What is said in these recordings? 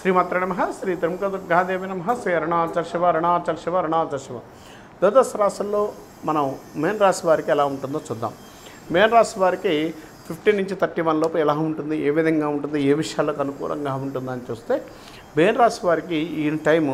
శ్రీమాత్ర నమ శ్రీ త్రిముఖ దుర్గాదేవి నమ శ్రీ అరుణాచల్ శివ అరుణాచల్ శివ అరుణాచల్ శివ ద్వాదశ రాశుల్లో మనం మేన్ రాశి వారికి ఎలా ఉంటుందో చూద్దాం మేన్ రాశి వారికి ఫిఫ్టీన్ నుంచి థర్టీ వన్ లోపు ఎలా ఉంటుంది ఏ విధంగా ఉంటుంది ఏ విషయాలకు అనుకూలంగా ఉంటుందని చూస్తే మేన్ రాశి వారికి ఈ టైము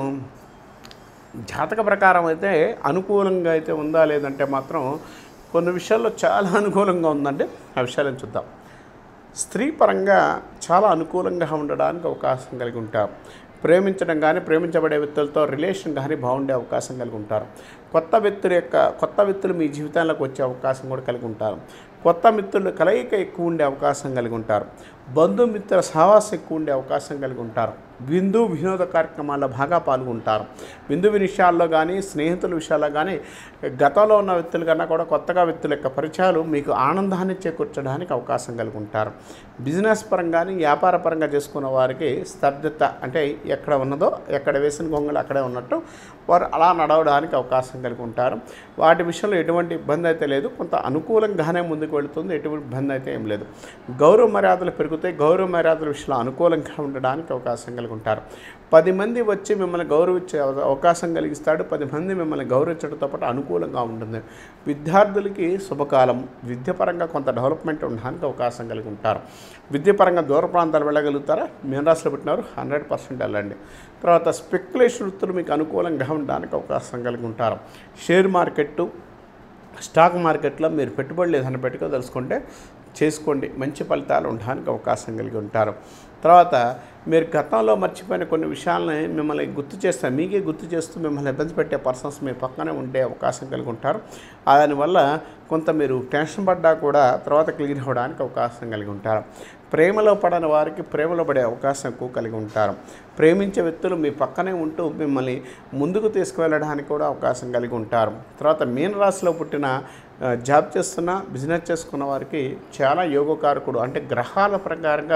జాతక ప్రకారం అయితే అనుకూలంగా అయితే ఉందా లేదంటే మాత్రం కొన్ని విషయాల్లో చాలా అనుకూలంగా ఉందంటే ఆ విషయాలను చూద్దాం స్త్రీ పరంగా చాలా అనుకూలంగా ఉండడానికి అవకాశం కలిగి ఉంటారు ప్రేమించడం కానీ ప్రేమించబడే వ్యక్తులతో రిలేషన్ కానీ బాగుండే అవకాశం కలిగి ఉంటారు కొత్త వ్యక్తుల యొక్క కొత్త వ్యక్తులు మీ జీవితంలోకి వచ్చే అవకాశం కూడా కలిగి ఉంటారు కొత్త మిత్రులు కలయిక ఎక్కువ ఉండే అవకాశం కలిగి ఉంటారు బంధుమిత్రుల సహవాసం ఎక్కువ ఉండే అవకాశం కలిగి ఉంటారు విందు వినోద కార్యక్రమాల్లో బాగా పాల్గొంటారు విందు విషయాల్లో కానీ స్నేహితుల విషయాల్లో కానీ గతంలో ఉన్న వ్యక్తుల కన్నా కూడా కొత్తగా వ్యక్తుల యొక్క పరిచయాలు మీకు ఆనందాన్ని చేకూర్చడానికి అవకాశం కలిగి ఉంటారు బిజినెస్ పరంగా కానీ వ్యాపార పరంగా చేసుకున్న వారికి స్తబ్దత అంటే ఎక్కడ ఉన్నదో ఎక్కడ వేసిన గొంగలు అక్కడే ఉన్నట్టు వారు అలా నడవడానికి అవకాశం కలిగి ఉంటారు వాటి విషయంలో ఎటువంటి ఇబ్బంది అయితే లేదు కొంత అనుకూలంగానే ముందుకు వెళుతుంది ఎటువంటి ఇబ్బంది అయితే ఏం లేదు గౌరవ మర్యాదలు పెరుగుతాయి గౌరవ మర్యాదల విషయంలో అనుకూలంగా ఉండడానికి అవకాశం కలిగి ఉంటారు పది మంది వచ్చి మిమ్మల్ని గౌరవించే అవ- అవకాశం కలిగిస్తాడు పది మంది మిమ్మల్ని గౌరవించడంతో పాటు అనుకూలంగా ఉంటుంది విద్యార్థులకి శుభకాలం విద్యపరంగా కొంత డెవలప్మెంట్ ఉండడానికి అవకాశం కలిగి ఉంటారు విద్యపరంగా దూర ప్రాంతాలు వెళ్ళగలుగుతారా మీనరాశిలో పెట్టినారు హండ్రెడ్ పర్సెంట్ వెళ్ళండి తర్వాత స్పెక్యులేషన్ వృత్తులు మీకు అనుకూలంగా ఉండడానికి అవకాశం కలిగి ఉంటారు షేర్ మార్కెట్టు స్టాక్ మార్కెట్లో మీరు పెట్టుబడులు ఏదైనా పెట్టుకో తెలుసుకుంటే చేసుకోండి మంచి ఫలితాలు ఉండడానికి అవకాశం కలిగి ఉంటారు తర్వాత మీరు గతంలో మర్చిపోయిన కొన్ని విషయాలని మిమ్మల్ని గుర్తు చేస్తే మీకే గుర్తు చేస్తూ మిమ్మల్ని ఇబ్బంది పెట్టే పర్సన్స్ మీ పక్కనే ఉండే అవకాశం కలిగి ఉంటారు దానివల్ల కొంత మీరు టెన్షన్ పడ్డా కూడా తర్వాత క్లియర్ అవ్వడానికి అవకాశం కలిగి ఉంటారు ప్రేమలో పడని వారికి ప్రేమలో పడే అవకాశం ఎక్కువ కలిగి ఉంటారు ప్రేమించే వ్యక్తులు మీ పక్కనే ఉంటూ మిమ్మల్ని ముందుకు తీసుకువెళ్ళడానికి కూడా అవకాశం కలిగి ఉంటారు తర్వాత మీన రాశిలో పుట్టిన ఆ, జాబ్ చేస్తున్న బిజినెస్ చేసుకున్న వారికి చాలా యోగకారకుడు అంటే గ్రహాల ప్రకారంగా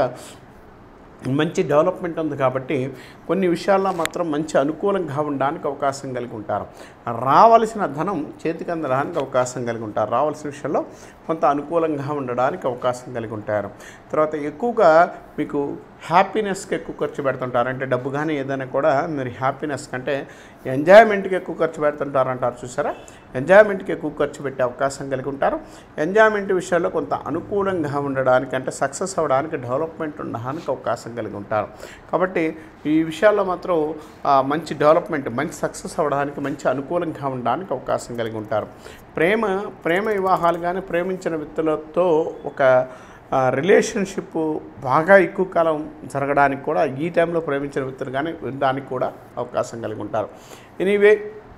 మంచి డెవలప్మెంట్ ఉంది కాబట్టి కొన్ని విషయాల్లో మాత్రం మంచి అనుకూలంగా ఉండడానికి అవకాశం కలిగి ఉంటారు రావలసిన ధనం చేతికి అందడానికి అవకాశం కలిగి ఉంటారు రావాల్సిన విషయంలో కొంత అనుకూలంగా ఉండడానికి అవకాశం కలిగి ఉంటారు తర్వాత ఎక్కువగా మీకు హ్యాపీనెస్కి ఎక్కువ ఖర్చు పెడుతుంటారు అంటే డబ్బు కానీ ఏదైనా కూడా మీరు హ్యాపీనెస్ కంటే ఎంజాయ్మెంట్కి ఎక్కువ ఖర్చు పెడుతుంటారు అంటారు చూసారా ఎంజాయ్మెంట్కి ఎక్కువ ఖర్చు పెట్టే అవకాశం కలిగి ఉంటారు ఎంజాయ్మెంట్ విషయాల్లో కొంత అనుకూలంగా ఉండడానికి అంటే సక్సెస్ అవ్వడానికి డెవలప్మెంట్ ఉండడానికి అవకాశం కలిగి ఉంటారు కాబట్టి ఈ విషయాల్లో మాత్రం ఆ, మంచి డెవలప్మెంట్ మంచి సక్సెస్ అవ్వడానికి మంచి అనుకూలంగా ఉండడానికి అవకాశం కలిగి ఉంటారు ప్రేమ ప్రేమ వివాహాలు కానీ ప్రేమించిన వ్యక్తులతో ఒక ఆ, రిలేషన్షిప్ బాగా ఎక్కువ కాలం జరగడానికి కూడా ఈ టైంలో ప్రేమించిన వ్యక్తులు కానీ వినడానికి కూడా అవకాశం కలిగి ఉంటారు ఎనీవే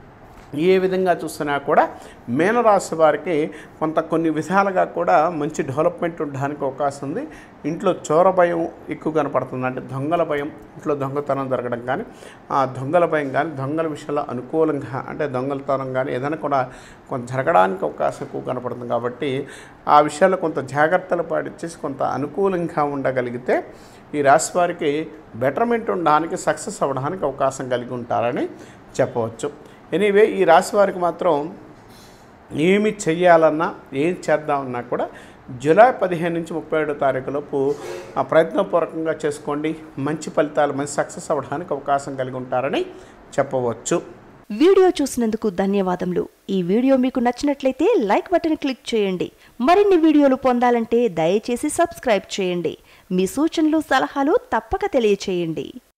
ఏ విధంగా చూసినా కూడా మీనరాశి వారికి కొంత కొన్ని విధాలుగా కూడా మంచి డెవలప్మెంట్ ఉండడానికి అవకాశం ఉంది ఇంట్లో చోర భయం ఎక్కువ కనపడుతుంది అంటే దొంగల భయం ఇంట్లో దొంగతనం జరగడం కానీ ఆ దొంగల భయం కానీ దొంగల విషయంలో అనుకూలంగా అంటే దొంగలతనం కానీ ఏదైనా కూడా కొంత జరగడానికి అవకాశం ఎక్కువ కనపడుతుంది కాబట్టి ఆ విషయాల్లో కొంత జాగ్రత్తలు పాటించేసి కొంత అనుకూలంగా ఉండగలిగితే ఈ రాశి వారికి బెటర్మెంట్ ఉండడానికి సక్సెస్ అవ్వడానికి అవకాశం కలిగి ఉంటారని చెప్పవచ్చు ఎనీవే ఈ రాశి వారికి మాత్రం ఏమి చెయ్యాలన్నా ఏం చేద్దామన్నా కూడా జూలై పదిహేను నుంచి ముప్పై ఏడో తారీఖు లోపు ఆ ప్రయత్నపూర్వకంగా చేసుకోండి మంచి ఫలితాలు మంచి సక్సెస్ అవ్వడానికి అవకాశం కలిగి ఉంటారని చెప్పవచ్చు వీడియో చూసినందుకు ధన్యవాదములు ఈ వీడియో మీకు నచ్చినట్లయితే లైక్ బటన్ క్లిక్ చేయండి మరిన్ని వీడియోలు పొందాలంటే దయచేసి సబ్స్క్రైబ్ చేయండి మీ సూచనలు సలహాలు తప్పక తెలియచేయండి